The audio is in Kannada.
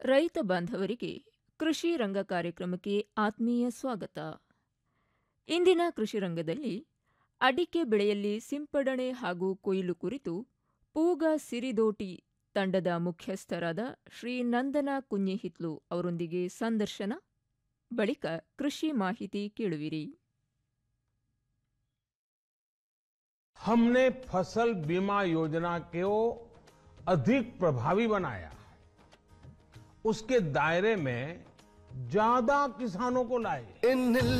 ರೈತ ಬಾಂಧವರಿಗೆ ಕೃಷಿ ರಂಗ ಕಾರ್ಯಕ್ರಮಕ್ಕೆ ಆತ್ಮೀಯ ಸ್ವಾಗತ ಇಂದಿನ ಕೃಷಿ ರಂಗದಲ್ಲಿ ಅಡಿಕೆ ಬೆಳೆಯಲ್ಲಿ ಸಿಂಪಡಣೆ ಹಾಗೂ ಕೊಯ್ಲು ಕುರಿತು ಪೂಗ ಸಿರಿದೋಟಿ ತಂಡದ ಮುಖ್ಯಸ್ಥರಾದ ಶ್ರೀ ನಂದನ ಕುഞ്ഞിಹಿತ್ಲು ಅವರೊಂದಿಗೆ ಸಂದರ್ಶನ ಬಳಿಕ ಕೃಷಿ ಮಾಹಿತಿ ಕೇಳುವಿರಿ हमने फसल बीमा योजना को अधिक प्रभावी बनाया उसके दायरे में ज्यादा किसानों को लाए ಇನ್ನಿಲ್ಲ